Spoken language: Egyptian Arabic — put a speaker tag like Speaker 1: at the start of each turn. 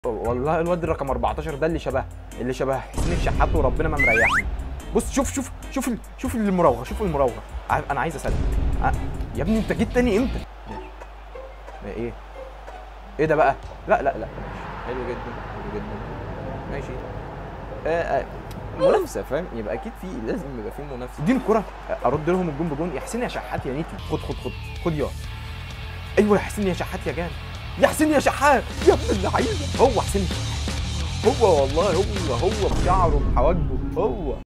Speaker 1: والله الواد رقم 14 ده اللي شبه اللي شبه حسين الشحات وربنا ما مريحني بص شوف شوف شوف ال- شوف المراوغه شوف المراوغه ع- انا عايز اسلم ع- يا ابني انت جيت تاني امتى ماشي. ما ايه ايه ده بقى لا لا لا ماشي. حلو جدا حلو جدا ماشي آه آه منافسه فاهم يبقى اكيد في لازم يبقى في منافسه اديني الكره ارد لهم الجون بجون يا حسين يا شحات يا نيتي خد خد خد خد يا ايوه يا حسين يا شحات يا جان يا حسين يا شحات يا ابن اللعيبه هو حسين الشحات هو والله هو هو بشعره بحواجبه هو